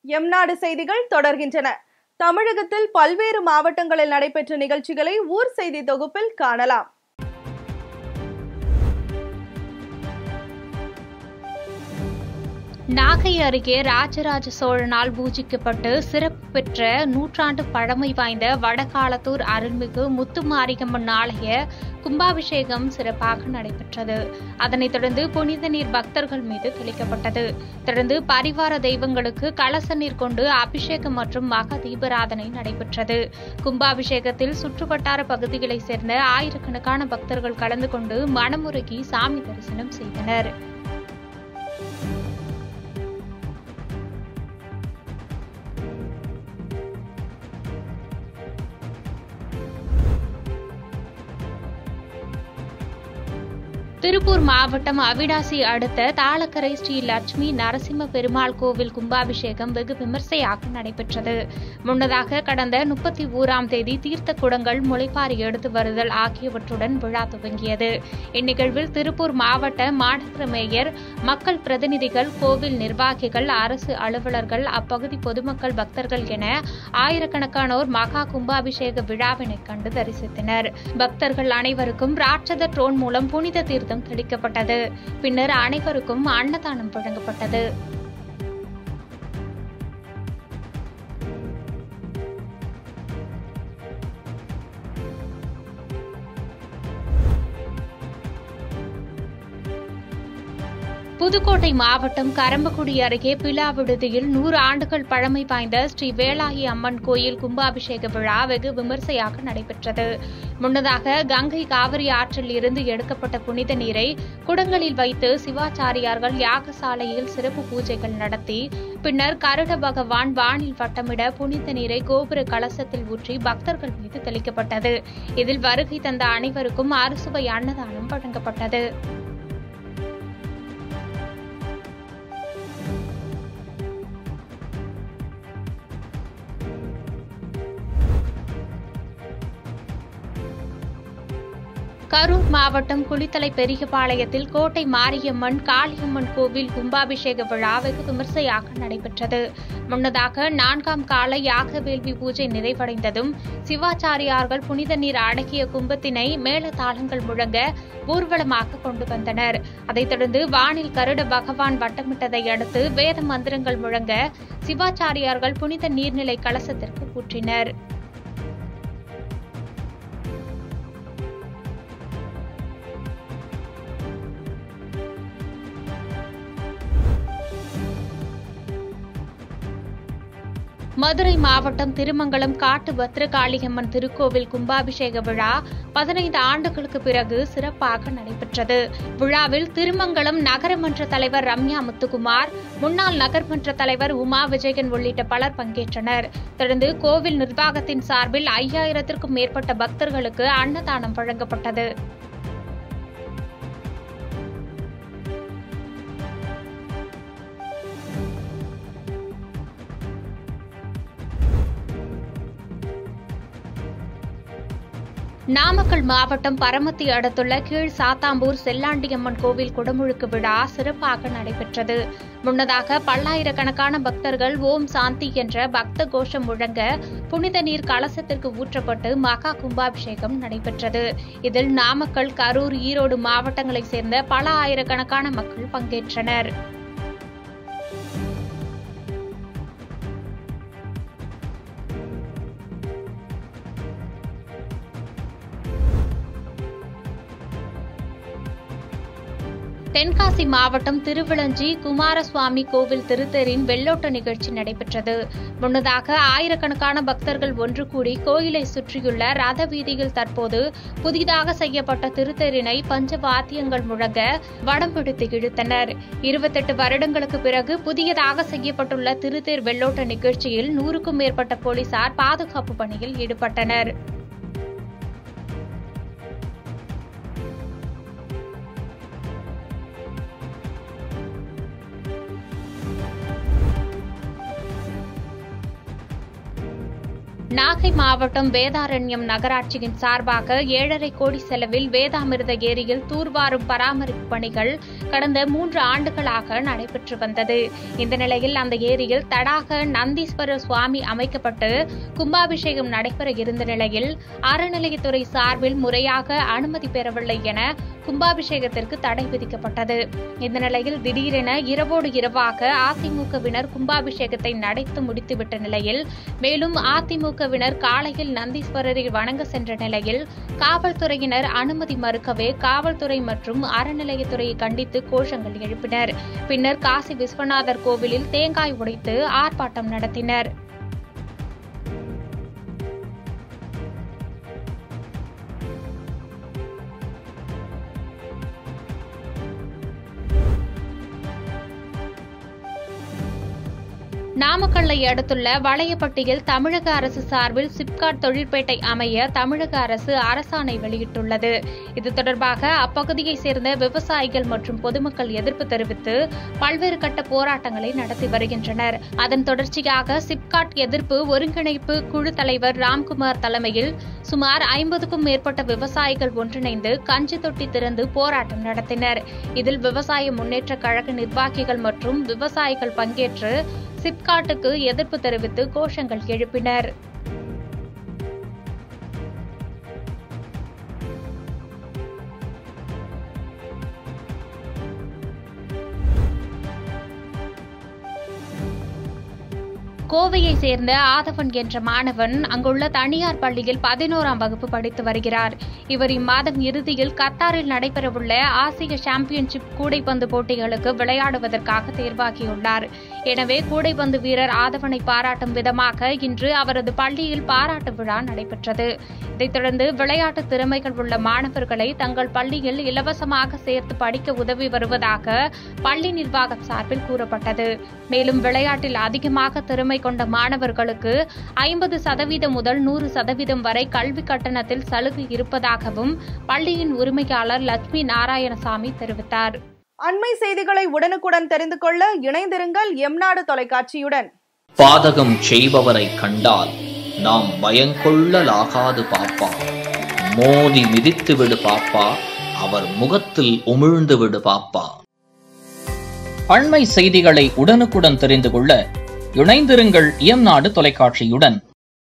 எம்நாடு செய்திகள் தொடர்கின்றன தமிழகத்தில் பல்வேறு மாவட்டங்களில் நடைபெற்ற நிகழ்ச்சிகளை ஊர் செய்தி தொகுப்பில் காணலாம் நாகை அருகே ராஜராஜ சோழனால் பூஜிக்கப்பட்டு சிறப்பு பெற்ற நூற்றாண்டு பழமை வாய்ந்த வடகாலத்தூர் அருள்மிகு முத்துமாரியம்மன் ஆலய கும்பாபிஷேகம் சிறப்பாக நடைபெற்றது அதனைத் தொடர்ந்து புனித நீர் பக்தர்கள் மீது தெளிக்கப்பட்டது தொடர்ந்து பரிவார தெய்வங்களுக்கு கலச நீர் கொண்டு அபிஷேகம் மற்றும் மக தீபாராதனை நடைபெற்றது கும்பாபிஷேகத்தில் சுற்றுவட்டார பகுதிகளைச் சேர்ந்த ஆயிரக்கணக்கான பக்தர்கள் கலந்து கொண்டு மனமுருகி சாமி தரிசனம் செய்தனர் திருப்பூர் மாவட்டம் அவிடாசி அடுத்த தாளக்கரை ஸ்ரீ லட்சுமி நரசிம்ம பெருமாள் கோவில் கும்பாபிஷேகம் வெகு விமர்சையாக நடைபெற்றது முன்னதாக கடந்த முப்பத்தி ஓராம் தேதி தீர்த்த குடங்கள் முளைப்பாரி எடுத்து வருதல் ஆகியவற்றுடன் விழா துவங்கியது இந்நிகழ்வில் திருப்பூர் மாவட்ட மாநகர மேயர் மக்கள் பிரதிநிதிகள் கோவில் நிர்வாகிகள் அரசு அலுவலர்கள் அப்பகுதி பொதுமக்கள் பக்தர்கள் என ஆயிரக்கணக்கானோர் மகா கும்பாபிஷேக விழாவினை கண்டு தரிசித்தனர் பக்தர்கள் அனைவருக்கும் ராட்சத ட்ரோன் மூலம் புனித தீர்த்தம் தீர்த்தம் தெளிக்கப்பட்டது பின்னர் அனைவருக்கும் அன்னதானம் வழங்கப்பட்டது புதுக்கோட்டை மாவட்டம் கரம்பக்குடி அருகே பிலா விடுதியில் நூறு ஆண்டுகள் பழமை வாய்ந்த ஸ்ரீ வேலாயி அம்மன் கோயில் கும்பாபிஷேக விழா வெகு விமர்சையாக நடைபெற்றது முன்னதாக கங்கை காவிரி ஆற்றில் இருந்து எடுக்கப்பட்ட புனித நீரை குடங்களில் வைத்து சிவாச்சாரியார்கள் யாகசாலையில் சிறப்பு பூஜைகள் நடத்தி பின்னர் கருட பகவான் வானில் வட்டமிட புனித நீரை கோபுர கலசத்தில் ஊற்றி பக்தர்கள் மீது தெளிக்கப்பட்டது இதில் வருகை தந்த அனைவருக்கும் அறுசுவை அன்னதானம் வழங்கப்பட்டது கரூர் மாவட்டம் குளித்தலை பெரியபாளையத்தில் கோட்டை மாரியம்மன் காளியம்மன் கோவில் கும்பாபிஷேக விழா வெகு விமர்சையாக நடைபெற்றது முன்னதாக நான்காம் கால யாக வேள்வி பூஜை நிறைவடைந்ததும் சிவாச்சாரியார்கள் புனித நீர் அடக்கிய கும்பத்தினை மேளதாளங்கள் முழங்க ஊர்வலமாக கொண்டு வந்தனர் அதைத் தொடர்ந்து வானில் கருட பகவான் வட்டமிட்டதை அடுத்து வேத மந்திரங்கள் முழங்க சிவாச்சாரியார்கள் புனித நீர்நிலை கலசத்திற்கு ஊற்றினர் மதுரை மாவட்டம் திருமங்கலம் காட்டு பத்ரகாளியம்மன் திருக்கோவில் கும்பாபிஷேக விழா பதினைந்து ஆண்டுகளுக்கு பிறகு சிறப்பாக நடைபெற்றது விழாவில் திருமங்கலம் நகரமன்ற தலைவர் ரம்யா முத்துக்குமார் முன்னாள் நகர்மன்ற தலைவர் உமா விஜயன் உள்ளிட்ட பலர் பங்கேற்றனர் தொடர்ந்து கோவில் நிர்வாகத்தின் சார்பில் ஐயாயிரத்திற்கும் மேற்பட்ட பக்தர்களுக்கு அன்னதானம் வழங்கப்பட்டது நாமக்கல் மாவட்டம் பரமத்தி அடுத்துள்ள கீழ் சாத்தாம்பூர் செல்லாண்டியம்மன் கோவில் குடமுழுக்கு விழா சிறப்பாக நடைபெற்றது முன்னதாக பல்லாயிரக்கணக்கான பக்தர்கள் ஓம் சாந்தி என்ற பக்த கோஷம் முழங்க புனித நீர் கலசத்திற்கு ஊற்றப்பட்டு மகா கும்பாபிஷேகம் நடைபெற்றது இதில் நாமக்கல் கரூர் ஈரோடு மாவட்டங்களைச் சேர்ந்த பல ஆயிரக்கணக்கான மக்கள் பங்கேற்றனர் தென்காசி மாவட்டம் திருவிளஞ்சி குமாரசுவாமி கோவில் திருத்தேரின் வெள்ளோட்ட நிகழ்ச்சி நடைபெற்றது முன்னதாக ஆயிரக்கணக்கான பக்தர்கள் ஒன்று கூடி கோயிலை சுற்றியுள்ள ரத வீதியில் தற்போது புதிதாக செய்யப்பட்ட திருத்தேரினை பஞ்ச வாத்தியங்கள் முழங்க வடம் பிடித்து இழுத்தனர் இருபத்தெட்டு வருடங்களுக்கு பிறகு புதியதாக செய்யப்பட்டுள்ள திருத்தேர் வெள்ளோட்ட நிகழ்ச்சியில் நூறுக்கும் மேற்பட்ட போலீசார் பாதுகாப்பு பணியில் ஈடுபட்டனர் நாகை மாவட்டம் வேதாரண்யம் நகராட்சியின் சார்பாக ஏழரை கோடி செலவில் வேதாமிர்த ஏரியில் தூர்வாரும் பராமரிப்பு பணிகள் கடந்த மூன்று ஆண்டுகளாக நடைபெற்று வந்தது இந்த நிலையில் அந்த ஏரியில் தடாக நந்தீஸ்வரர் சுவாமி அமைக்கப்பட்டு கும்பாபிஷேகம் நடைபெற இருந்த நிலையில் அறநிலையத்துறை சார்பில் முறையாக அனுமதி பெறவில்லை என கும்பாபிஷேகத்திற்கு தடை விதிக்கப்பட்டது இந்த நிலையில் திடீரென இரவோடு இரவாக அதிமுகவினர் கும்பாபிஷேகத்தை நடத்தி முடித்துவிட்ட நிலையில் மேலும் அதிமுகவினர் காலையில் நந்தீஸ்வரரை வணங்க சென்ற நிலையில் காவல்துறையினர் அனுமதி மறுக்கவே காவல்துறை மற்றும் அறநிலையத்துறையை கண்டித்து கோஷங்கள் எழுப்பினர் பின்னர் காசி விஸ்வநாதர் கோவிலில் தேங்காய் உடைத்து ஆர்ப்பாட்டம் நடத்தினர் நாமக்கல்லை அடுத்துள்ள வளையப்பட்டியில் தமிழக அரசு சார்பில் சிப்காட் தொழிற்பேட்டை அமைய தமிழக அரசு அரசாணை வெளியிட்டுள்ளது இது தொடர்பாக அப்பகுதியைச் சேர்ந்த விவசாயிகள் மற்றும் பொதுமக்கள் எதிர்ப்பு தெரிவித்து பல்வேறு கட்ட போராட்டங்களை நடத்தி வருகின்றனர் அதன் தொடர்ச்சியாக சிப்காட் எதிர்ப்பு ஒருங்கிணைப்பு குழு தலைவர் ராம்குமார் தலைமையில் சுமார் ஐம்பதுக்கும் மேற்பட்ட விவசாயிகள் ஒன்றிணைந்து கஞ்சி தொட்டி திறந்து போராட்டம் நடத்தினர் இதில் விவசாய முன்னேற்ற கழக நிர்வாகிகள் மற்றும் விவசாயிகள் பங்கேற்று சிப்காட்டுக்கு எதிர்ப்பு தெரிவித்து கோஷங்கள் எழுப்பினர் கோவையை சேர்ந்த ஆதவன் என்ற மாணவன் அங்குள்ள தனியார் பள்ளியில் பதினோராம் வகுப்பு படித்து வருகிறார் இவர் இம்மாதம் இறுதியில் கத்தாரில் நடைபெறவுள்ள ஆசிய சாம்பியன்ஷிப் கூடைப்பந்து போட்டிகளுக்கு விளையாடுவதற்காக தேர்வாகியுள்ளார் எனவே கூடைப்பந்து வீரர் ஆதவனை பாராட்டும் விதமாக இன்று அவரது பள்ளியில் பாராட்டு விழா நடைபெற்றது இதைத் தொடர்ந்து விளையாட்டு திறமைகள் உள்ள மாணவர்களை தங்கள் பள்ளியில் இலவசமாக சேர்த்து படிக்க உதவி வருவதாக பள்ளி நிர்வாகம் சார்பில் கூறப்பட்டது மேலும் விளையாட்டில் அதிகமாக திறமை கொண்ட மாணவர்களுக்கு ஐம்பது சதவீதம் முதல் நூறு சதவீதம் வரை கல்வி கட்டணத்தில் சலுகை இருப்பதாகவும் பள்ளியின் உரிமையாளர் லட்சுமி நாராயணசாமி தெரிவித்தார் அண்மை செய்திகளை உடனுக்குடன் தெரிந்து கொள்ள இணைந்திருங்கள் எம்நாடு தொலைக்காட்சியுடன் பாதகம் செய்பவரை கண்டால் நாம் பயங்கொள்ளலாகாது பாப்பா மோதி மிதித்து விடு பாப்பா அவர் முகத்தில் உமிழ்ந்து விடு பாப்பா அண்மை செய்திகளை உடனுக்குடன் தெரிந்து கொள்ள இணைந்திருங்கள் எம் நாடு தொலைக்காட்சியுடன்